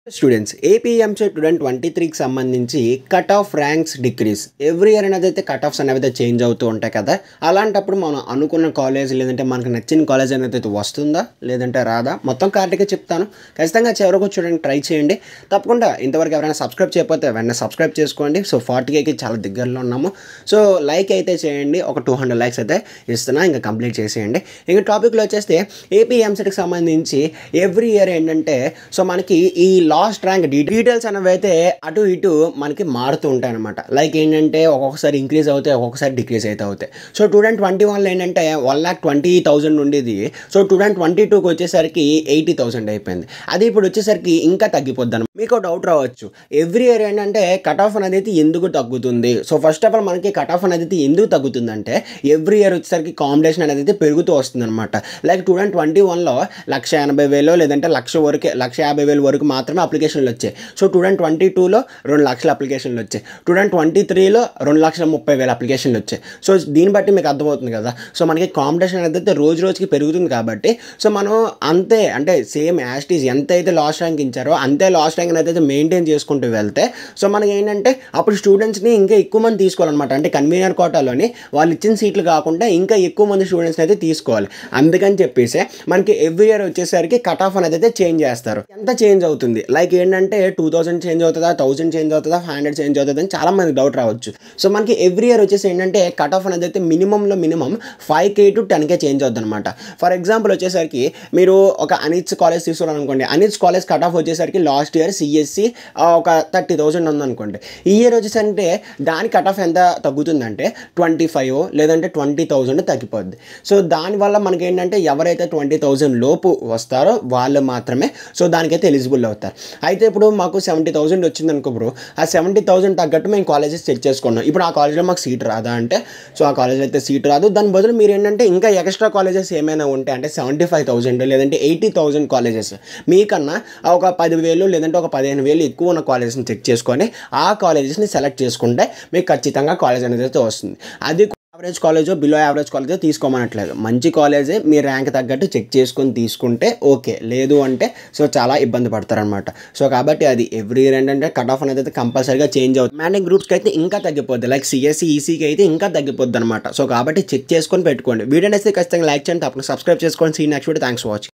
students APMC two thousand twenty త్రీకి సంబంధించి cut off ranks decrease every year అనేది అయితే కట్ ఆఫ్స్ అనేవి అయితే చేంజ్ అవుతూ ఉంటాయి కదా అలాంటప్పుడు మనం అనుకున్న కాలేజ్ లేదంటే మనకు నచ్చిన కాలేజ్ అనేది అయితే వస్తుందా లేదంటే రాదా మొత్తం కరెక్ట్గా చెప్తాను ఖచ్చితంగా చివరకు చూడడానికి ట్రై చేయండి తప్పకుండా ఇంతవరకు ఎవరైనా సబ్స్క్రైబ్ చేయకపోతే వెంటనే సబ్స్క్రైబ్ చేసుకోండి సో ఫార్టీ కేకి చాలా దగ్గరలో ఉన్నాము సో లైక్ అయితే చేయండి ఒక టూ హండ్రెడ్ లైక్స్ అయితే ఇస్తున్నా ఇంకా కంప్లీట్ చేసేయండి ఇంకా టాపిక్లో వచ్చేస్తే ఏపీఎంసీకి సంబంధించి ఎవ్రీ ఇయర్ ఏంటంటే సో మనకి ఈ లాస్ట్ ర్యాంక్ డీటెయిల్స్ అనేవి అయితే అటు ఇటు మనకి మారుతూ ఉంటాయి అనమాట లైక్ ఏంటంటే ఒక్కొక్కసారి ఇంక్రీజ్ అవుతాయి ఒక్కొక్కసారి డిక్రీజ్ అయితే అవుతాయి సో టూ థౌసండ్ ట్వంటీ వన్లో ఏంటంటే వన్ ల్యాక్ ట్వంటీ థౌసండ్ ఉండేది సో టూ థౌసండ్ ట్వంటీ టూకి వచ్చేసరికి ఎయిటీ థౌసండ్ అయిపోయింది అది ఇప్పుడు వచ్చేసరికి ఇంకా తగ్గిపోద్ది అనమాట మీకు డౌట్ రావచ్చు ఎవ్రీ ఇయర్ ఏంటంటే కట్ ఆఫ్ అనేది అయితే ఎందుకు తగ్గుతుంది సో ఫస్ట్ ఆఫ్ ఆల్ మనకి కట్ ఆఫ్ అనేది అయితే ఎందుకు తగ్గుతుందంటే ఎవ్రీ ఇయర్ వచ్చేసరికి కాంపిటీషన్ అనేది అయితే పెరుగుతూ వస్తుంది అనమాట లైక్ టూ థౌసండ్ ట్వంటీ వన్లో లక్ష ఎనభై వేలు లేదంటే లక్ష వరకు లక్ష యాభై వేలు వరకు మాత్రమే అప్లికేషన్లు వచ్చాయి సో టూ థౌసండ్ ట్వంటీ టూలో రెండు లక్షల అప్లికేషన్లు వచ్చాయి టూ థౌసండ్ ట్వంటీ త్రీలో రెండు లక్షల ముప్పై వేల అప్లికేషన్లు వచ్చాయి సో దీన్ని బట్టి మీకు అర్థమవుతుంది కదా సో మనకి కాంపిటీషన్ అనేది అయితే రోజు రోజుకి పెరుగుతుంది కాబట్టి సో మనం అంతే అంటే సేమ్ యాస్టీస్ ఎంత అయితే లాస్ట్ ర్యాంక్ ఇచ్చారో అంతే లాస్ట్ ర్యాంక్ అనేది అయితే మెయింటైన్ చేసుకుంటూ వెళ్తే సో మనకి ఏంటంటే అప్పుడు స్టూడెంట్స్ని ఇంకా ఎక్కువ మంది తీసుకోవాలన్నమాట అంటే కన్వీనర్ కోటాలోని వాళ్ళు ఇచ్చిన సీట్లు కాకుండా ఇంకా ఎక్కువ మంది స్టూడెంట్స్ని అయితే తీసుకోవాలి అందుకని చెప్పేసి మనకి ఎవ్రీ ఇయర్ వచ్చేసరికి కట్ ఆఫ్ అనేది అయితే చేంజ్ చేస్తారు ఎంత చేంజ్ అవుతుంది లైక్ ఏంటంటే టూ థౌసండ్ చేంజ్ అవుతుందా థౌసండ్ చేంజ్ అవుతుందా ఫైవ్ హండ్రెడ్ చేంజ్ అవుతుందా అని చాలా మంది డౌట్ రావచ్చు సో మనకి ఎవ్రీ ఇయర్ వచ్చేసి ఏంటంటే కట్ ఆఫ్ అనేది అయితే మినిమంలో minimum five K to ten K change అవుతుంది అనమాట ఫర్ ఎగ్జాంపుల్ వచ్చేసరికి మీరు ఒక అనిట్స్ కాలేజ్ తీసుకోవాలనుకోండి అనిట్స్ కాలేజ్ కట్ ఆఫ్ వచ్చేసరికి లాస్ట్ ఇయర్ సిఎస్సి ఒక థర్టీ థౌసండ్ ఉందనుకోండి ఈ ఇయర్ వచ్చేసరికి దాని కట్ ఆఫ్ ఎంత తగ్గుతుందంటే ట్వంటీ ఫైవ్ లేదంటే ట్వంటీ థౌసండ్ తగ్గిపోద్ది సో దానివల్ల మనకి ఏంటంటే ఎవరైతే ట్వంటీ థౌసండ్ లోపు వస్తారో వాళ్ళు మాత్రమే సో దానికైతే ఎలిజిబుల్ అవుతారు అయితే ఇప్పుడు మాకు సెవెంటీ థౌసండ్ వచ్చింది అనుకో బ్రో ఆ సెవెంటీ థౌసండ్ తగ్గట్టు మేము కాలేజెస్ సెట్ చేసుకున్నాం ఇప్పుడు ఆ కాలేజ్లో మాకు సీట్ రాదా అంటే సో ఆ కాలేజ్లో అయితే సీట్ రాదు దాని బదులు మీరు ఏంటంటే ఇంకా ఎక్స్ట్రా కాలేజెస్ ఏమైనా ఉంటే అంటే సెవెంటీ ఫైవ్ థౌసండ్ లేదంటే ఎయిటీ థౌసండ్ కాలేజెస్ మీకన్నా ఒక పదివేలు లేదంటే ఒక పదిహేను వేలు ఎక్కువ ఉన్న కాలేజెస్ని చెక్ చేసుకొని ఆ కాలేజెస్ని సెలెక్ట్ చేసుకుంటే మీకు ఖచ్చితంగా కాలేజ్ అనేది అయితే వస్తుంది అది యావరేజ్ కాలేజో బిలో యావరేజ్ కాలేజో తీసుకోమనట్లేదు మంచి కాలేజే మీ ర్యాంక్ తగ్గట్టు చెక్ చేసుకొని తీసుకుంటే ఓకే లేదు అంటే సో చాలా ఇబ్బంది పడతారనమాట సో కాబట్టి అది ఎవ్రీ ఇయర్ ఏంటంటే కట్ ఆఫ్ అనేది అయితే కంపల్సరీగా చేంజ్ అవుతుంది మ్యాండింగ్ గ్రూప్స్కి అయితే ఇంకా తగ్గిపోద్ది లైక్ సిఎస్సి ఈసీకి అయితే ఇంకా తగ్గిపోద్ది అనమాట సో కాబట్టి చెక్ చేసుకొని పెట్టుకోండి వీడియో అయితే ఖచ్చితంగా లైక్ చేయండి తప్పకుండా సబ్స్క్రైబ్ చేసుకోండి see next video thanks for watching